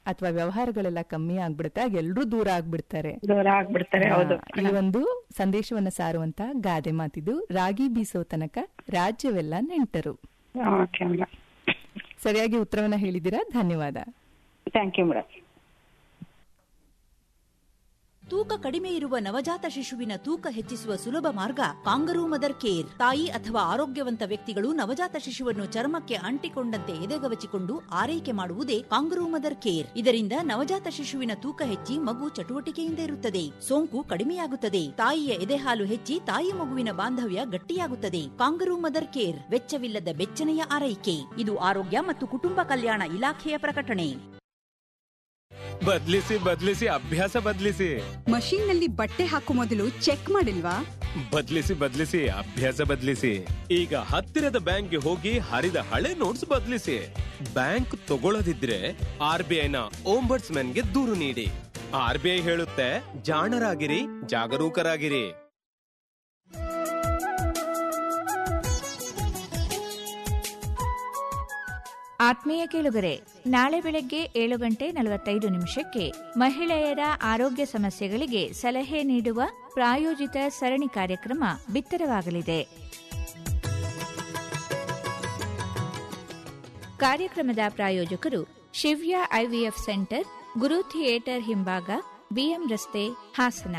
ಅಥವಾ ವ್ಯವಹಾರಗಳೆಲ್ಲ ಕಮ್ಮಿ ಆಗ್ಬಿಡುತ್ತೆ ಆಗ ಎಲ್ರೂ ದೂರ ಆಗ್ಬಿಡ್ತಾರೆ ದೂರ ಆಗ್ಬಿಡ್ತಾರೆ ಹೌದು ಆ, ಈ ಒಂದು ಸಂದೇಶವನ್ನ ಸಾರುವಂತ ಗಾದೆ ಮಾತಿದು ರಾಗಿ ಬೀಸೋ ತನಕ ರಾಜ್ಯವೆಲ್ಲ ನೆಂಟರು ಓಕೆ ಮೇಡಮ್ ಸರಿಯಾಗಿ ಉತ್ತರವನ್ನ ಹೇಳಿದ್ದೀರಾ ಧನ್ಯವಾದ ಥ್ಯಾಂಕ್ ಯು ಮೇಡಮ್ ತೂಕ ಕಡಿಮೆ ಇರುವ ನವಜಾತ ಶಿಶುವಿನ ತೂಕ ಹೆಚ್ಚಿಸುವ ಸುಲಭ ಮಾರ್ಗ ಕಾಂಗರೂ ಮದರ್ ಕೇರ್ ತಾಯಿ ಅಥವಾ ಆರೋಗ್ಯವಂತ ವ್ಯಕ್ತಿಗಳು ನವಜಾತ ಶಿಶುವನ್ನು ಚರ್ಮಕ್ಕೆ ಅಂಟಿಕೊಂಡಂತೆ ಎದೆಗವಚಿಕೊಂಡು ಆರೈಕೆ ಮಾಡುವುದೇ ಕಾಂಗರೂ ಮದರ್ ಕೇರ್ ಇದರಿಂದ ನವಜಾತ ಶಿಶುವಿನ ತೂಕ ಹೆಚ್ಚಿ ಮಗು ಚಟುವಟಿಕೆಯಿಂದ ಇರುತ್ತದೆ ಸೋಂಕು ಕಡಿಮೆಯಾಗುತ್ತದೆ ತಾಯಿಯ ಎದೆಹಾಲು ಹೆಚ್ಚಿ ತಾಯಿ ಮಗುವಿನ ಬಾಂಧವ್ಯ ಗಟ್ಟಿಯಾಗುತ್ತದೆ ಕಾಂಗರೂ ಮದರ್ ಕೇರ್ ವೆಚ್ಚವಿಲ್ಲದ ಬೆಚ್ಚನೆಯ ಆರೈಕೆ ಇದು ಆರೋಗ್ಯ ಮತ್ತು ಕುಟುಂಬ ಕಲ್ಯಾಣ ಇಲಾಖೆಯ ಪ್ರಕಟಣೆ ಬದ್ಲಿಸಿ ಬದ್ಲಿಸಿ ಅಭ್ಯಾಸ ಬದ್ಲಿಸಿ ಮಷೀನ್ ನಲ್ಲಿ ಬಟ್ಟೆ ಹಾಕೋ ಮೊದಲು ಚೆಕ್ ಮಾಡಿಲ್ವಾ ಬದ್ಲಿಸಿ ಬದ್ಲಿಸಿ ಅಭ್ಯಾಸ ಬದ್ಲಿಸಿ ಈಗ ಹತ್ತಿರದ ಬ್ಯಾಂಕ್ಗೆ ಹೋಗಿ ಹರಿದ ಹಳೆ ನೋಟ್ಸ್ ಬದ್ಲಿಸಿ ಬ್ಯಾಂಕ್ ತಗೊಳ್ಳದಿದ್ರೆ ಆರ್ ಬಿ ಐನ ಗೆ ದೂರು ನೀಡಿ ಆರ್ ಬಿ ಐ ಹೇಳುತ್ತೆ ಜಾಣರಾಗಿರಿ ಜಾಗರೂಕರಾಗಿರಿ ಆತ್ಮೀಯ ಕೇಳುಗರೆ ನಾಳೆ ಬೆಳಗ್ಗೆ ಏಳು ಗಂಟೆ ನಲವತ್ತೈದು ನಿಮಿಷಕ್ಕೆ ಮಹಿಳೆಯರ ಆರೋಗ್ಯ ಸಮಸ್ಯೆಗಳಿಗೆ ಸಲಹೆ ನೀಡುವ ಪ್ರಾಯೋಜಿತ ಸರಣಿ ಕಾರ್ಯಕ್ರಮ ಬಿತ್ತರವಾಗಲಿದೆ ಕಾರ್ಯಕ್ರಮದ ಪ್ರಾಯೋಜಕರು Shivya IVF centre Guru theatre ಹಿಂಭಾಗ ಬಿಎಂ ರಸ್ತೆ ಹಾಸನ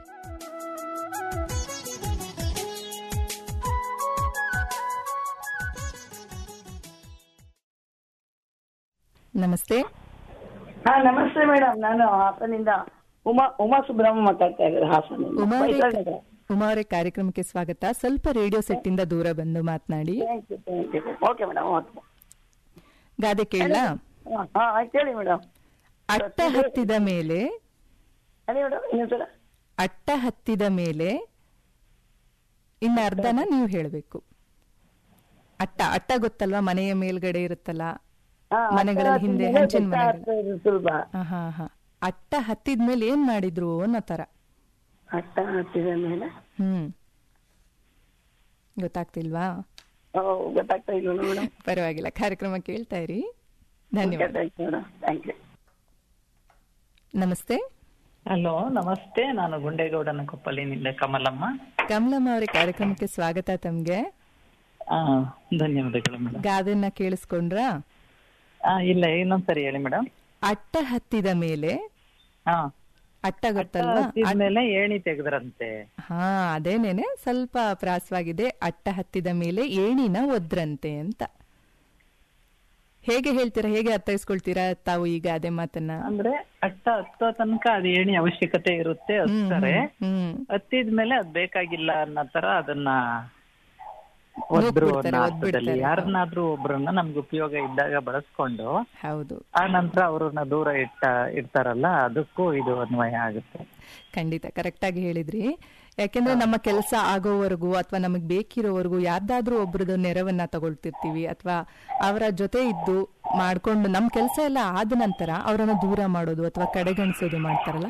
ನಮಸ್ತೆ ಹಾ ನಮಸ್ತೆ ಮೇಡಮ್ ನಾನು ಹಾಸನಿಂದ ಉಮಾ ಉಮಾ ಸುಬ್ರಹ್ಮ ಮಾತಾಡ್ತಾ ಇರೋದು ಹಾಸನಿಂದ ಉಮಾ ಅವರೇ ವೈಶಾಲ್ ನಗರ. ಉಮಾ ಅವರೇ ಕಾರ್ಯಕ್ರಮಕ್ಕೆ ಸ್ವಾಗತ ಸ್ವಲ್ಪ ರೇಡಿಯೋ ಸೆಟ್ ಇಂದ ದೂರ ಬಂದು ಮಾತನಾಡಿ Thank you, thank you. Okay madam okay ಗಾದೆ ಕೇಳ ಹಾ ಆಯ್ತು ಹೇಳಿ ಮೇಡಮ್ ಅಟ್ಟ ಹತ್ತಿದ ಮೇಲೆ ಹೇಳಿ ಮೇಡಮ್ ಇನ್ನೊಂದ್ಸಲ ಅಟ್ಟ ಹತ್ತಿದ ಮೇಲೆ ಇನ್ನ ಅರ್ಧನ ನೀವು ಹೇಳಬೇಕು ಅಟ್ಟ ಅಟ್ಟ ಗೊತ್ತಲ್ವಾ ಮನೆಯ ಮೇಲ್ಗಡೆ ಇರುತ್ತಲ್ಲ ಹಾ, ಮನೆಗಳಲ್ಲಿ ಅಟ್ಟ ಹಿಂದೆ ಹತ್ತಿದ ಮೇಲೆ ಹಂಚಿನ ಮನೆಗಳು ಗೊತ್ತಾಗ್ತದೆ ಸುಲಭ ಹಾ, ಹಾ ಹಾ ಅಟ್ಟ ಹತ್ತಿದ್ಮೇಲೆ ಏನ್ ಮಾಡಿದ್ರು ಅನ್ನೋ ತರ ಅಟ್ಟ ಹತ್ತಿದ ಮೇಲೆ ಹ್ಮ್ ಗೊತ್ತಾಗ್ತಿಲ್ವಾ ಓ, ಗೊತ್ತಾಗ್ತಾ ಇಲ್ಲ ಮೇಡಮ್ ಪರವಾಗಿಲ್ಲ ಕಾರ್ಯಕ್ರಮ ಕೇಳ್ತಾ ಇರಿ ಧನ್ಯವಾದ thank you madam thank you ನಮಸ್ತೆ ಹಲೋ ನಮಸ್ತೆ ನಾನು ಗುಂಡೇಗೌಡನ ಕೊಪ್ಪಲಿನಿಂದ ಕಮಲಮ್ಮ ಕಮಲಮ್ಮ ಅವರ ಕಾರ್ಯಕ್ರಮಕ್ಕೆ ಸ್ವಾಗತ ತಮ್ಗೆ ಆ, ಧನ್ಯವಾದಗಳು ಮೇಡಮ್ ಗಾದೆನ್ನ ಕೇಳಿಸ್ಕೊಂಡ್ರಾ ಇಲ್ಲ ಇನ್ನೊಂದ್ಸರಿ ಹೇಳಿ ಮೇಡಮ್ ಅಟ್ಟ ಹತ್ತಿದ ಮೇಲೆ ಹಾ ಅಟ್ಟ ಗೊತ್ತಲ್ವಾ ಅಟ್- ಮೇಲೆ ಏಣಿ ತೆಗೆದ್ರಂತೆ ಹಾ ಅದೇನೇನೆ ಸ್ವಲ್ಪ ಪ್ರಾಸವಾಗಿದೆ ಅಟ್ಟ ಹತ್ತಿದ ಮೇಲೆ ಏಣಿನ ಒದ್ರಂತೆ ಅಂತ ಹೇಗೆ ಹೇಳ್ತೀರಾ ಹೇಗೆ ಅರ್ಥೈಸ್ಕೊಳ್ತೀರಾ ತಾವು ಈಗ ಅದೇ ಮಾತನ್ನ ಅಂದ್ರೆ ಅಟ್ಟ ಹತ್ತೋ ತನಕ ಅದು ಏಣಿ ಅವಶ್ಯಕತೆ ಇರುತ್ತೆ ಹ್ಮ್, ಹತ್ತಾರೆ ಹ್ಮ್ ಹತ್ತಿದ್ಮೇಲೆ ಅದ್ ಬೇಕಾಗಿಲ್ಲ ಅನ್ನೋ ತರ ಅದನ್ನ ಒದ್ರು ನೂಕ್ಬಿಡ್ತಾರೆ, ಅನ್ನೋ ಅರ್ಥದಲ್ಲಿ ಒದ್ಬಿಡ್ತಾರೆ. ಯಾರನ್ನಾದ್ರೂ ಒಬ್ರನ್ನ ನಮ್ಗೆ ಉಪಯೋಗ ಇದ್ದಾಗ ಬಳಸ್ಕೊಂಡು ಹೌದು ಆ ನಂತರ ಅವ್ರನ್ನ ದೂರ ಇಟ್ಟ ಇಡ್ತಾರಲ್ಲ ಅದಕ್ಕೂ ಇದು ಅನ್ವಯ ಆಗುತ್ತೆ ಖಂಡಿತ ಕರೆಕ್ಟ್ ಆಗಿ ಹೇಳಿದ್ರಿ ಯಾಕೆಂದ್ರೆ ನಮ್ಮ ಕೆಲಸ ಆಗೋವರೆಗೂ ಅಥವಾ ನಮಗ್ ಬೇಕಿರೋವರೆಗೂ ಯಾರ್ದಾದ್ರೂ ಒಬ್ರದ್ದು ನೆರವನ್ನ ತಗೊಳ್ತಿರ್ತೀವಿ ಅಥವಾ ಅವರ ಜೊತೆ ಇದ್ದು ಮಾಡ್ಕೊಂಡು ನಮ್ ಕೆಲಸ ಎಲ್ಲ ಆದ ನಂತರ ಅವರನ್ನ ದೂರ ಮಾಡೋದು ಅಥವಾ ಕಡೆಗಣಿಸೋದು ಮಾಡ್ತಾರಲ್ಲ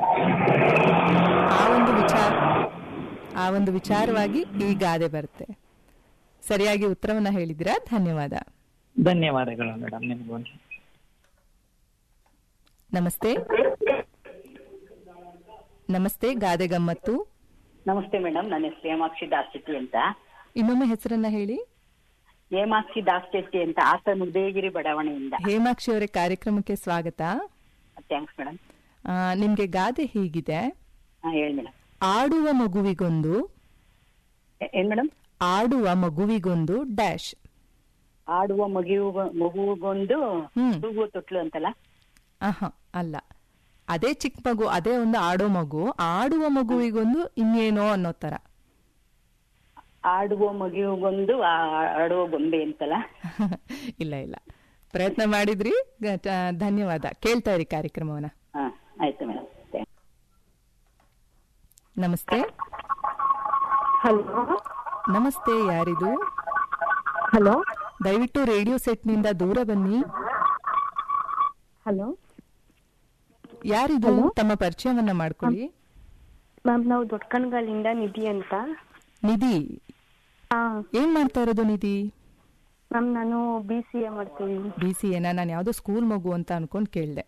ಆ ಒಂದು ವಿಚಾರ ಆ ಒಂದು ವಿಚಾರವಾಗಿ ಈ ಗಾದೆ ಬರುತ್ತೆ ಸರಿಯಾಗಿ ಉತ್ತರವನ್ನ ಹೇಳಿದಿರಾ ಧನ್ಯವಾದ ಧನ್ಯವಾದಗಳು ಮೇಡಮ್ ನಿಮ್ಗೂ ನಮಸ್ತೆ ನಮಸ್ತೆ ಗಾದೆ ಗಮ್ಮತ್ತು ನಮಸ್ತೆ ಮೇಡಮ್ ನನ್ನ ಹೆಸರು ಹೇಮಾಕ್ಷಿ ದಾಸ್ಟೆಟ್ಟಿ ಅಂತ ಇನ್ನೊಮ್ಮೆ ಹೆಸರನ್ನ ಹೇಳಿ ಹೇಮಾಕ್ಷಿ ದಾಸ್ಟೆಟ್ಟಿ ಅಂತ ಹಾಸನ ಉದಯಗಿರಿ ಬಡಾವಣೆಯಿಂದ ಹೇಮಾಕ್ಷಿ ಅವರೇ ಕಾರ್ಯಕ್ರಮಕ್ಕೆ ಸ್ವಾಗತ ಥ್ಯಾಂಕ್ಸ್ ಮೇಡಮ್ ಆ, ನಿಮ್ಗೆ ಗಾದೆ ಹೀಗಿದೆ ಹಾ ಹೇಳಿ ಮೇಡಮ್ ಆಡುವ ಮಗುವಿಗೊಂದು ಏನ್ ಮೇಡಮ್ ಆಡುವ ಮಗುವಿಗೊಂದು ಡ್ಯಾಶ್ ಆಡುವ ಮಗುವು ಮಗುಗೊಂದು ಹ್ಮ್. ತೂಗುವ ತೊಟ್ಲು ಅಂತಲ್ಲ ಆಹಾ ಅಲ್ಲ ಅದೇ ಚಿಕ್ಕ ಮಗು ಅದೇ ಒಂದು ಆಡೋ ಮಗು ಆಡುವ ಮಗುವಿಗೊಂದು ಇನ್ನೇನೋ ಅನ್ನೋ ತರ ಆಡುವ ಮಗುವಿಗೊಂದು ಆ- ಆಡುವ ಗೊಂಬೆ ಅಂತಲ್ಲ ಇಲ್ಲ ಇಲ್ಲ ಪ್ರಯತ್ನ ಮಾಡಿದ್ರಿ ಗ- ಟ- ಧನ್ಯವಾದ ಕೇಳ್ತಾ ಇರಿ ಕಾರ್ಯಕ್ರಮವನ್ನ ಹಾ ಆಯ್ತು ಮೇಡಮ್ ನಮಸ್ತೆ ಹಲೋ ನಮಸ್ತೆ ಯಾರಿದು ಹಲೋ ದಯವಿಟ್ಟು ರೇಡಿಯೋ ಸೆಟ್ನಿಂದ ದೂರ ಬನ್ನಿ ಹಲೋ ಯಾರಿದು ತಮ್ಮ ಪರಿಚಯವನ್ನ ಮಾಡ್ಕೊಳ್ಳಿ ಮ್ಯಾಮ್ ನಾವು ದೊಡ್ಡಕಣ್ಗಾಲಿಂದ ನಿಧಿ ಅಂತ ನಿಧಿ ಹಾ ಏನ್ ಮಾಡ್ತಾ ಇರೋದು ನಿಧಿ ಮ್ಯಾಮ್ ನಾನು ಬಿ ಸಿ ಎ ಮಾಡ್ತೀನಿ ಬಿ ಸಿ ಎನ ನಾನು ಯಾವ್ದೋ ಸ್ಕೂಲ್ ಮಗು ಅಂತ ಅನ್ಕೊಂಡ್ ಕೇಳ್ದೆ